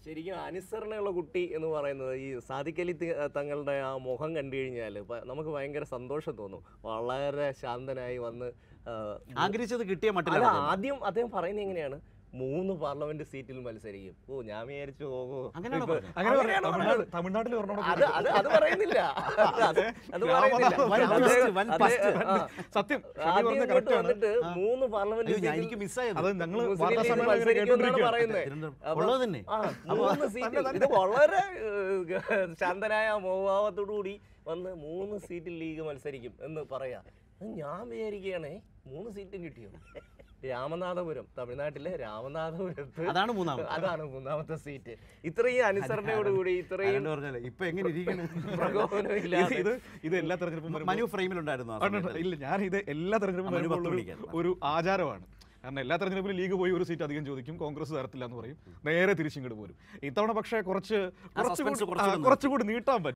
ശരിക്കും അനുസരണയുള്ള കുട്ടി എന്ന് പറയുന്നത് ഈ സാദിഖലി തി- തങ്ങളുടെ ആ മുഖം കണ്ടു കഴിഞ്ഞാൽ നമുക്ക് ഭയങ്കര സന്തോഷം തോന്നും വളരെ ശാന്തനായി വന്ന് ആ, ആഗ്രഹിച്ചത് കിട്ടിയ അല്ല മട്ടിലാണ് ആദ്യം അദ്ദേഹം പറയുന്നത് എങ്ങനെയാണ് മൂന്ന് പാർലമെന്റ് സീറ്റിൽ മത്സരിക്കും ഓ ഞാൻ വിചാരിച്ചു ഓ അങ്ങനെയാണോ ഇപ്പൊ- പറഞ്ഞത്? അങ്ങനെ പറയാം. അങ്ങനെയാണ് തമിഴ്നാട് പറഞ്ഞത്. തമിഴ്നാട്ടിൽ ഒരെണ്ണം അത് അത് അത് പറയുന്നില്ല അത് അത് പറയുന്നില്ല വൻ അദ്ദേഹം- twist, വൻ അദ്ദേഹം- twist. ആ. സത്യം ഷമി ആദ്യം പറഞ്ഞ ഇങ്ങോട്ട് correct ആണ് വന്നിട്ട് മൂന്ന് പാർലമെന്റ് അയ്യോ ഞാൻ സീറ്റിൽ എനിക്ക് മിസ്സായത് അത് ഞങ്ങൾ മുസ്ലിം വാർത്താ ലീഗ് സമ്മേളനം ഇങ്ങനെ മത്സരിക്കുമെന്നാണ് കേട്ടോണ്ടിരിക്കുകയാണ്. പറയുന്നത് തിരുവനന്തപുരം അപ്പൊ- ഉള്ളത് തന്നെ ആ, മൂന്ന് സീറ്റിൽ ഇത് വളരെ ഏഹ്, ശാന്തനായ മോഭാവത്തോടു കൂടി വന്ന് മൂന്ന് സീറ്റിൽ ലീഗ് മത്സരിക്കും എന്ന് പറയാ അത് ഞാൻ വിചാരിക്കുകയാണേ മൂന്ന് സീറ്റും കിട്ടിയോ രാമനാഥപുരം തമിഴ്നാട്ടിലെ രാമനാഥപുരത്ത് അതാണ് മൂന്നാമത് അതാണ് മൂന്നാമത്തെ സീറ്റ് ഇത്രയും അനുസരണയോടുകൂടി ഇത്രയും ആരാണ്ട് പറഞ്ഞല്ലേ ഇപ്പൊ എങ്ങനെ ഇരിക്കുന്നു പ്രകോപനം ഇത് ഇല്ലാതെ ഇത് ഇത് എല്ലാ തെരഞ്ഞെടുപ്പും വരുമ്പോൾ- മനു ഫ്രെയിമിലുണ്ടായിരുന്നു ആ ആണ്, സമയത്ത്. ഇല്ല ഞാൻ ഇത് എല്ലാ തെരഞ്ഞെടുപ്പും മനു വരുമ്പോൾ പത്ത് ഒരു- മണിക്കാണ്. ഒരു ആചാരമാണ് കാരണം എല്ലാ തെരഞ്ഞെടുപ്പിലും ലീഗ് പോയി ഒരു സീറ്റ് അധികം ചോദിക്കും കോൺഗ്രസ് തരത്തില്ല എന്ന് പറയും നേരെ തിരിച്ചിങ്ങോട്ട് പോരും ഇത്തവണ പക്ഷേ കുറച്ച് കുറച്ചുകൂടി suspense കുറച്ചുകൂടി ആ, കുറച്ചുകൂടി നീട്ടാൻ പറ്റും